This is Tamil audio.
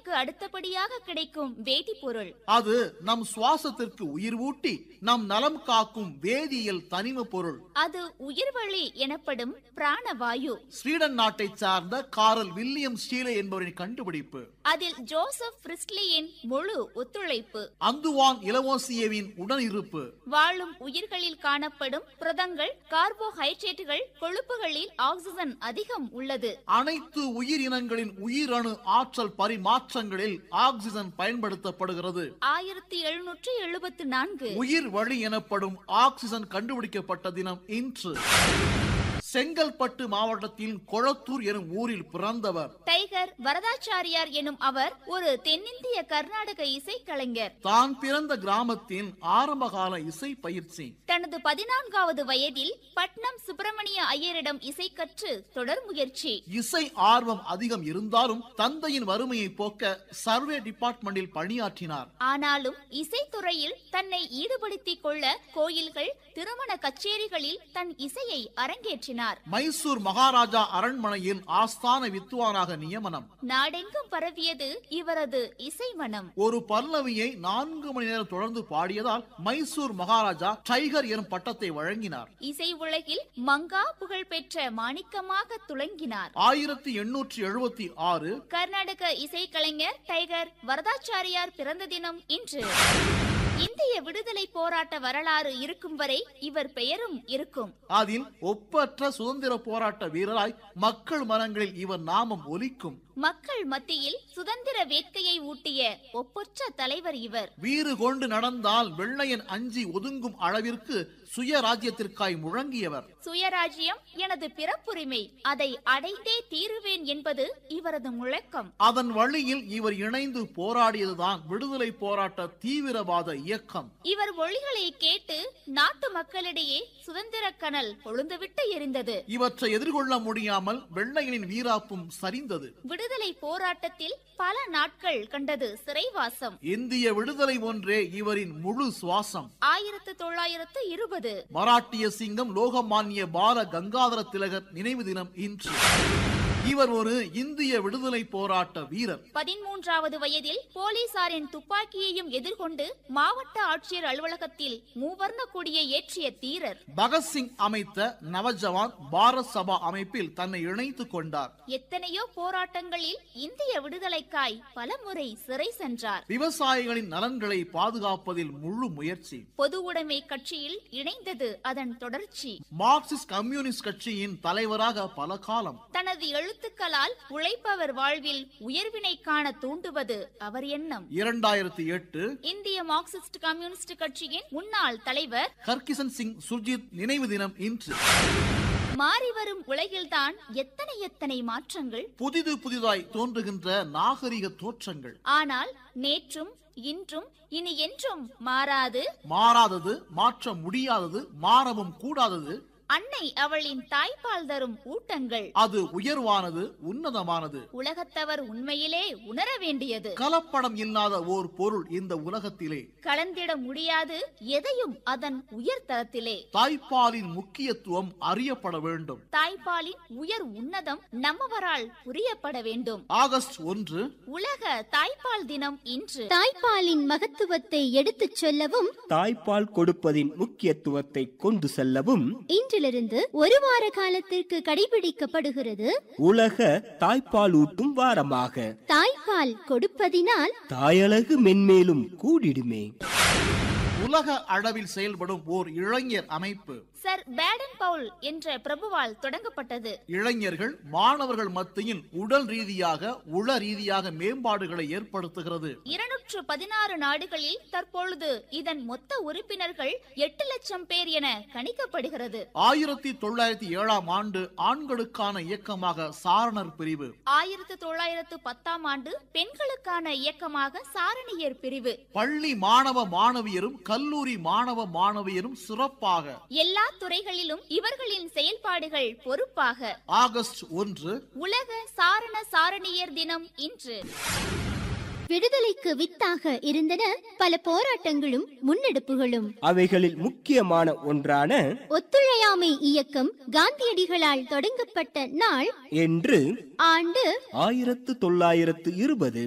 காற்றுக்கு அடுத்தபடியாக கிடைக்கும் வேதிப்பொருள் அது நம் சுவாசத்திற்கு உயிர் ஊட்டி நம் நலம் காக்கும் வேதியியல் தனிம பொருள் அது உயிர்வழி எனப்படும் பிராணவாயு ஸ்வீடன் நாட்டை சார்ந்த காரல் வில்லியம் ஸ்டீலே என்பவரின் கண்டுபிடிப்பு அதில் ஜோசப் பிரிஸ்லியின் முழு ஒத்துழைப்பு அந்துவான் இலவோசியவின் உடனிருப்பு வாழும் உயிர்களில் காணப்படும் புரதங்கள் கார்போஹைட்ரேட்டுகள் கொழுப்புகளில் ஆக்சிஜன் அதிகம் உள்ளது அனைத்து உயிரினங்களின் உயிரணு ஆற்றல் பரிமாற்றங்களில் ஆக்சிஜன் பயன்படுத்தப்படுகிறது ஆயிரத்தி எழுநூற்றி எழுபத்து நான்கு உயிர் வழி எனப்படும் ஆக்சிஜன் கண்டுபிடிக்கப்பட்ட தினம் இன்று செங்கல்பட்டு மாவட்டத்தின் கொளத்தூர் எனும் ஊரில் பிறந்தவர் டைகர் வரதாச்சாரியார் எனும் அவர் ஒரு தென்னிந்திய கர்நாடக இசைக்கலைஞர் தான் பிறந்த கிராமத்தின் ஆரம்பகால இசை பயிற்சி தனது பதினான்காவது வயதில் பட்னம் சுப்பிரமணிய ஐயரிடம் இசை கற்று தொடர் முயற்சி இசை ஆர்வம் அதிகம் இருந்தாலும் தந்தையின் வறுமையை போக்க சர்வே டிபார்ட்மெண்டில் பணியாற்றினார் ஆனாலும் இசைத்துறையில் தன்னை ஈடுபடுத்திக் கொள்ள கோயில்கள் திருமண கச்சேரிகளில் தன் இசையை அரங்கேற்றினார் மைசூர் மகாராஜா அரண்மனையில் ஆஸ்தான வித்துவானாக நியமனம் நாடெங்கும் பரவியது இவரது இசை மனம் ஒரு பல்லவியை நான்கு மணி நேரம் தொடர்ந்து பாடியதால் மைசூர் மகாராஜா டைகர் எனும் பட்டத்தை வழங்கினார் இசை உலகில் மங்கா புகழ் பெற்ற மாணிக்கமாக துளங்கினார் ஆயிரத்தி எண்ணூற்றி எழுபத்தி ஆறு கர்நாடக இசைக்கலைஞர் டைகர் வரதாச்சாரியார் பிறந்த தினம் இன்று இந்திய விடுதலை போராட்ட வரலாறு இருக்கும் வரை இவர் பெயரும் இருக்கும் அதில் ஒப்பற்ற சுதந்திர போராட்ட வீரராய் மக்கள் மனங்களில் இவர் நாமம் ஒலிக்கும் மக்கள் மத்தியில் சுதந்திர வேட்கையை ஊட்டிய ஒப்பற்ற தலைவர் இவர் வீறு கொண்டு நடந்தால் வெள்ளையன் அஞ்சி ஒதுங்கும் அளவிற்கு சுயராஜ்யத்திற்காய் முழங்கியவர் சுயராஜ்யம் எனது பிறப்புரிமை அதை அடைந்தே தீருவேன் என்பது இவரது முழக்கம் அதன் வழியில் இவர் இணைந்து போராடியதுதான் விடுதலை போராட்ட தீவிரவாத இயக்கம் இவர் மொழிகளை கேட்டு நாட்டு மக்களிடையே சுதந்திர கனல் கொழுந்துவிட்டு எரிந்தது இவற்றை எதிர்கொள்ள முடியாமல் வெள்ளையனின் வீராப்பும் சரிந்தது விடுதலை போராட்டத்தில் பல நாட்கள் கண்டது சிறைவாசம் இந்திய விடுதலை ஒன்றே இவரின் முழு சுவாசம் ஆயிரத்து தொள்ளாயிரத்து இருபது மராட்டிய சிங்கம் லோகமானிய பால கங்காதர திலகர் நினைவு தினம் இன்று இவர் ஒரு இந்திய விடுதலை போராட்ட வீரர் பதிமூன்றாவது வயதில் போலீசாரின் துப்பாக்கியையும் எதிர்கொண்டு மாவட்ட ஆட்சியர் அலுவலகத்தில் மூவர்ண கொடியை ஏற்றிய தீரர் பகத்சிங் அமைத்த நவஜவான் பாரத் சபா அமைப்பில் தன்னை இணைத்துக் கொண்டார் எத்தனையோ போராட்டங்களில் இந்திய விடுதலைக்காய் பலமுறை சிறை சென்றார் விவசாயிகளின் நலன்களை பாதுகாப்பதில் முழு முயற்சி பொது உடைமை கட்சியில் இணைந்தது அதன் தொடர்ச்சி மார்க்சிஸ்ட் கம்யூனிஸ்ட் கட்சியின் தலைவராக பல காலம் தனது எழுத்துக்களால் உழைப்பவர் வாழ்வில் உயர்வினை காண தூண்டுவது அவர் எண்ணம் இரண்டாயிரத்தி எட்டு இந்திய மார்க்சிஸ்ட் கம்யூனிஸ்ட் கட்சியின் முன்னாள் தலைவர் ஹர்கிஷன் சிங் சுர்ஜித் நினைவு தினம் இன்று மாறிவரும் உலகில்தான் எத்தனை எத்தனை மாற்றங்கள் புதிது புதிதாய் தோன்றுகின்ற நாகரிக தோற்றங்கள் ஆனால் நேற்றும் இன்றும் இனி என்றும் மாறாது மாறாதது மாற்ற முடியாதது மாறவும் கூடாதது அன்னை அவளின் தாய்ப்பால் தரும் ஊட்டங்கள் அது உயர்வானது உன்னதமானது உலகத்தவர் உண்மையிலே உணர வேண்டியது கலப்படம் இல்லாத ஓர் பொருள் இந்த உலகத்திலே கலந்திட முடியாது எதையும் அதன் உயர்தரத்திலே தாய்ப்பாலின் முக்கியத்துவம் அறியப்பட வேண்டும் தாய்ப்பாலின் உயர் உன்னதம் நம்மவரால் புரியப்பட வேண்டும் ஆகஸ்ட் ஒன்று உலக தாய்ப்பால் தினம் இன்று தாய்ப்பாலின் மகத்துவத்தை எடுத்துச் சொல்லவும் தாய்ப்பால் கொடுப்பதின் முக்கியத்துவத்தை கொண்டு செல்லவும் இன்றிலிருந்து ஒரு வார காலத்திற்கு கடைபிடிக்கப்படுகிறது உலக தாய்ப்பாலூட்டும் வாரமாக தாய்ப்பால் கொடுப்பதினால் தாயழகு மென்மேலும் கூடிடுமே உலக அளவில் செயல்படும் ஓர் இளைஞர் அமைப்பு சர் பேடன் பவுல் என்ற பிரபுவால் தொடங்கப்பட்டது இளைஞர்கள் மாணவர்கள் மத்தியில் உடல் ரீதியாக உள ரீதியாக மேம்பாடுகளை ஏற்படுத்துகிறது இருநூற்று பதினாறு நாடுகளில் தற்பொழுது இதன் மொத்த உறுப்பினர்கள் எட்டு லட்சம் பேர் என கணிக்கப்படுகிறது ஆயிரத்தி தொள்ளாயிரத்தி ஏழாம் ஆண்டு ஆண்களுக்கான இயக்கமாக சாரணர் பிரிவு ஆயிரத்து தொள்ளாயிரத்து பத்தாம் ஆண்டு பெண்களுக்கான இயக்கமாக சாரணியர் பிரிவு பள்ளி மாணவ மாணவியரும் கல்லூரி மாணவ மாணவியரும் சிறப்பாக எல்லா துறைகளிலும் இவர்களின் செயல்பாடுகள் பொறுப்பாக ஆகஸ்ட் ஒன்று உலக சாரண சாரணியர் தினம் இன்று விடுதலைக்கு வித்தாக இருந்தன பல போராட்டங்களும் முன்னெடுப்புகளும் அவைகளில் முக்கியமான ஒன்றான ஒத்துழையாமை இயக்கம் காந்தியடிகளால் தொடங்கப்பட்ட நாள் என்று ஆண்டு ஆயிரத்து தொள்ளாயிரத்து இருபது